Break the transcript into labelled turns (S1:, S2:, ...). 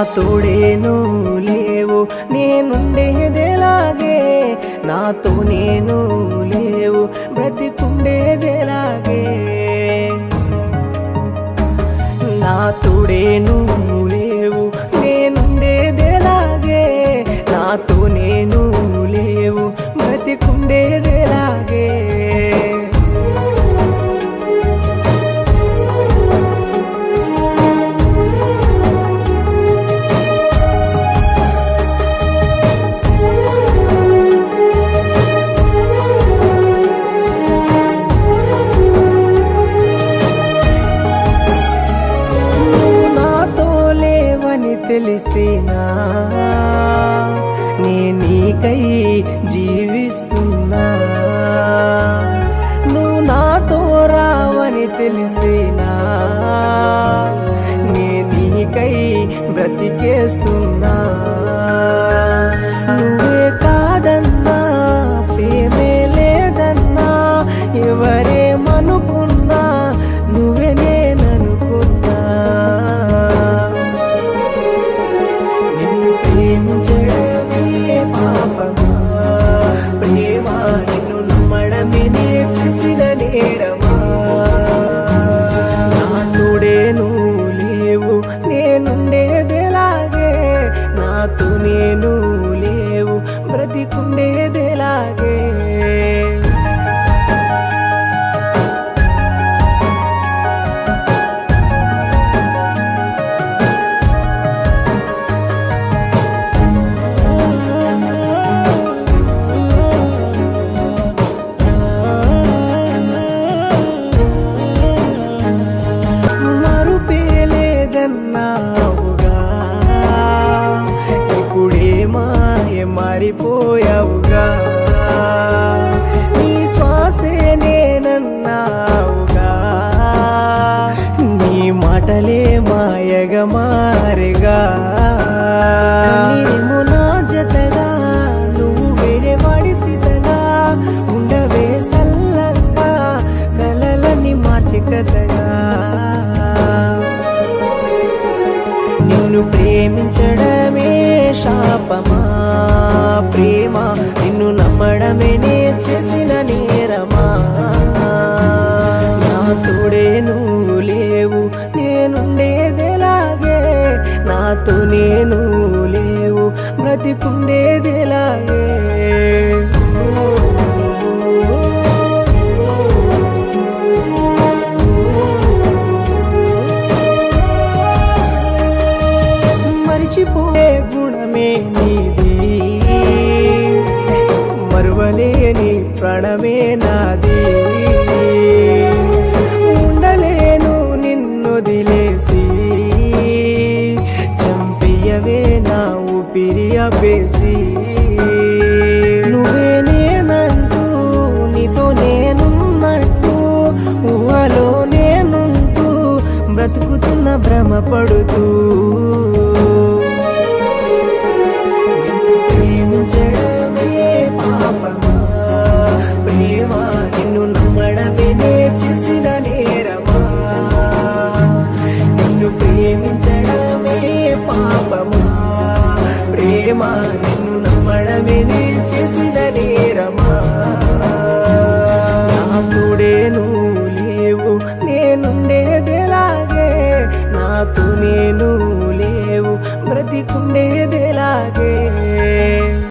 S1: తోడేను లేవు నేనుండేదేలాగే నాతో నేను లేవు బ్రతికుండేదేలాగే నా తోడేను లేవు నేనుండేదేలాగే నాతో నేను లేవు బ్రతికుండేదేలాగే నువ్వు నాతో లేవని తెలిసినా నే నీకై జీవిస్తున్నా నువ్వు నాతో రావని తెలిసినా నే నీకై బ్రతికేస్తున్నా నువ్వే కాదన్నా ప్రేమే లేదన్నా ఎవరేమనుకున్నా నువ్వే నేననుకున్నా నిన్ను ప్రేమించడమే పాపమా ప్రేమ నిన్ను నమ్మడమే నే చేసిన నేరమా నా తోడేను లేవు నేనుండేదేలాగే నాతో నేను లేవు బ్రతికుండేదేలాగే మరుపేలేదన్నావుగా ఇప్పుడే మాయ మారిపోయావుగా నీ శ్వాసే నేనన్నావుగా నీ మాటలే మాయగా మారెగా నీవు నా జతగా నువ్వు వేరే వాడిసితగా ఉండవే సల్లంగా కలలని మార్చి కథగా నిన్ను ప్రేమించడమే శాపమా ప్రేమ నిన్ను నమ్మడమే నే చేసిన నేరమా నా తోడే నువ్వు లేవు నేనుండేదేలాగే నాతో నేను లేవు బ్రతికుండేదేలాగే మరిచిపోయే గుణమే నీది మరువలేని ప్రాణమే నాది ఉండలేను నిన్నొదిలేసి చంపియవే నా ఊపిరి అపేసి నువ్వే నేనంటూ నీతో నేనున్నట్టు ఊహలో నేనుంటూ బ్రతుకుతున్న భ్రమ పడుతూ ప్రేమించడమే పాపమా ప్రేమ నిన్ను నమ్మడమే నే చేసిన నేరమా నిన్ను ప్రేమించడమే పాపమా ప్రేమ నిన్ను నమ్మడమే నే చేసిన నేరమా నా తోడే నువ్వు లేవు నేనుండేదేలాగే నాతో నేను లేవు బ్రతికుండేదేలాగే